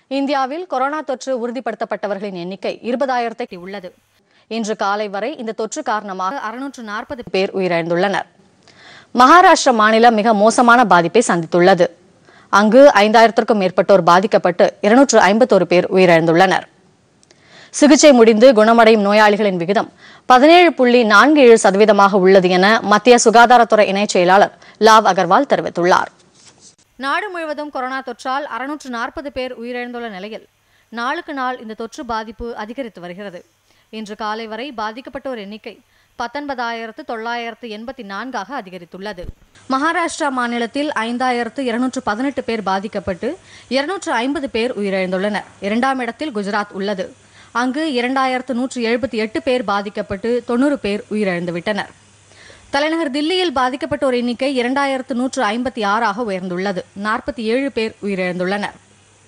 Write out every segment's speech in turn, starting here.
இந்தியாவில் கொரோனா தொற்று உறுதிப்படுத்தப்பட்டவர்களின் எண்ணிக்கை இருபதாயிரத்தை உள்ளது இன்று காலை வரை இந்த தொற்று காரணமாக அறுநூற்று நாற்பது பேர் உயிரிழந்துள்ளனர் மகாராஷ்டிர மாநிலம் மிக மோசமான பாதிப்பை சந்தித்துள்ளது அங்கு ஐந்தாயிரத்திற்கும் மேற்பட்டோர் பாதிக்கப்பட்டு இருநூற்று ஐம்பத்தோரு பேர் உயிரிழந்துள்ளனர் சிகிச்சை முடிந்து குணமடையும் நோயாளிகளின் விகிதம் பதினேழு புள்ளி நான்கு ஏழு சதவீதமாக உள்ளது என மத்திய சுகாதாரத்துறை இணைச் செயலாளர் லாவ் அகர்வால் தெரிவித்துள்ளார் நாடு முழுவதும் கொரோனா தொற்றால் அறுநூற்று நாற்பது பேர் உயிரிழந்துள்ள நிலையில் நாளுக்கு நாள் இந்த தொற்று பாதிப்பு அதிகரித்து வருகிறது இன்று காலை வரை பாதிக்கப்பட்டோர் எண்ணிக்கை பத்தொன்பதாயிரத்து தொள்ளாயிரத்து எண்பத்தி நான்காக அதிகரித்துள்ளது மகாராஷ்டிரா மாநிலத்தில் ஐந்தாயிரத்து இருநூற்று பதினெட்டு பேர் பாதிக்கப்பட்டு இருநூற்று ஐம்பது பேர் உயிரிழந்துள்ளனர் இரண்டாம் இடத்தில் குஜராத் உள்ளது அங்கு இரண்டாயிரத்து நூற்று எழுபத்தி எட்டு பேர் பாதிக்கப்பட்டு தொண்ணூறு பேர் உயிரிழந்துவிட்டனர் தலைநகர் தில்லியில் பாதிக்கப்பட்டோர் எண்ணிக்கை இரண்டாயிரத்து நூற்று ஐம்பத்தி ஆறாக உயர்ந்துள்ளது நாற்பத்தி ஏழு பேர் உயிரிழந்துள்ளனர்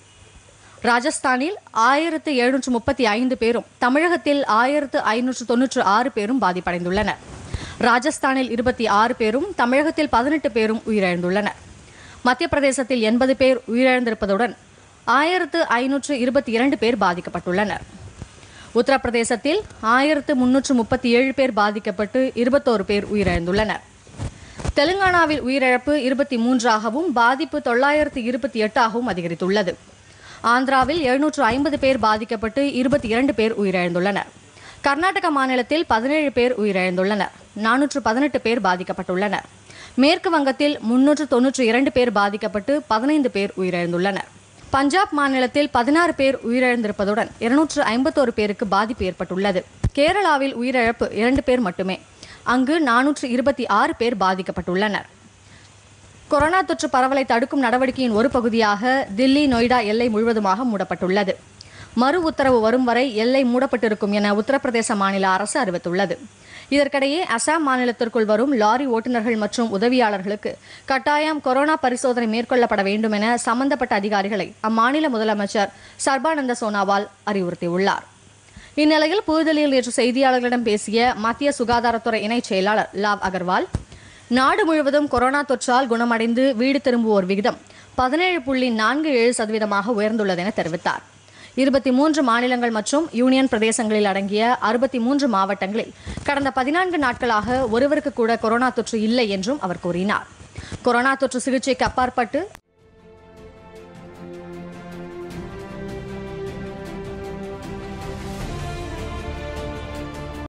ராஜஸ்தானில் ஆயிரத்து எழுநூற்று முப்பத்தி ஐந்து பேரும் தமிழகத்தில் ஆயிரத்து ஐநூற்று தொன்னூற்று ஆறு பேரும் பாதிப்படைந்துள்ளனர் ராஜஸ்தானில் இருபத்தி ஆறு பேரும் தமிழகத்தில் பதினெட்டு பேரும் உயிரிழந்துள்ளனர் மத்திய பிரதேசத்தில் எண்பது பேர் உயிரிழந்திருப்பதுடன் ஆயிரத்து ஐநூற்று இருபத்தி இரண்டு பேர் பாதிக்கப்பட்டுள்ளனர் உத்தரப்பிரதேசத்தில் ஆயிரத்து முன்னூற்று முப்பத்தி ஏழு பேர் பாதிக்கப்பட்டு இருபத்தோரு பேர் உயிரிழந்துள்ளனர் தெலுங்கானாவில் உயிரிழப்பு இருபத்தி மூன்றாகவும் பாதிப்பு தொள்ளாயிரத்து இருபத்தி எட்டாகவும் அதிகரித்துள்ளது ஆந்திராவில் எழுநூற்று ஐம்பது பேர் பாதிக்கப்பட்டு இருபத்தி இரண்டு பேர் உயிரிழந்துள்ளனர் கர்நாடக மாநிலத்தில் பதினேழு பேர் உயிரிழந்துள்ளனர் நானூற்று பதினெட்டு பேர் பாதிக்கப்பட்டுள்ளனர் மேற்கு வங்கத்தில் முன்னூற்று தொன்னூற்று இரண்டு பேர் பாதிக்கப்பட்டு பதினைந்து பேர் உயிரிழந்துள்ளனர் பஞ்சாப் மாநிலத்தில் பதினாறு பேர் உயிரிழந்திருப்பதுடன் இருநூற்று ஐம்பத்தோரு பேருக்கு பாதிப்பு ஏற்பட்டுள்ளது கேரளாவில் உயிரிழப்பு இரண்டு பேர் மட்டுமே அங்கு நானூற்று இருபத்தி ஆறு பேர் பாதிக்கப்பட்டுள்ளனர் கொரோனா தொற்று பரவலை தடுக்கும் நடவடிக்கையின் ஒரு பகுதியாக தில்லி நொய்டா எல்லை முழுவதுமாக மூடப்பட்டுள்ளது மறு உத்தரவு வரும் வரை எல்லை மூடப்பட்டிருக்கும் என உத்தரப்பிரதேச மாநில அரசு அறிவித்துள்ளது இதற்கிடையே அசாம் மாநிலத்திற்குள் வரும் லாரி ஓட்டுநர்கள் மற்றும் உதவியாளர்களுக்கு கட்டாயம் கொரோனா பரிசோதனை மேற்கொள்ளப்பட வேண்டும் என சம்பந்தப்பட்ட அதிகாரிகளை அம்மாநில முதலமைச்சர் சர்பானந்த சோனாவால் அறிவுறுத்தியுள்ளார் இந்நிலையில் புதுதில்லியில் நேற்று செய்தியாளர்களிடம் பேசிய மத்திய சுகாதாரத்துறை இணைச் செயலாளர் லாவ் அகர்வால் நாடு முழுவதும் கொரோனா தொற்றால் குணமடைந்து வீடு திரும்புவோர் விகிதம் பதினேழு புள்ளி நான்கு ஏழு சதவீதமாக உயர்ந்துள்ளது என தெரிவித்தார் இருபத்தி மூன்று மாநிலங்கள் மற்றும் யூனியன் பிரதேசங்களில் அடங்கிய அறுபத்தி மூன்று மாவட்டங்களில் கடந்த பதினான்கு நாட்களாக ஒருவருக்கு கூட கொரோனா தொற்று இல்லை என்றும் அவர் கூறினார் கொரோனா தொற்று சிகிச்சைக்கு அப்பாற்பட்டு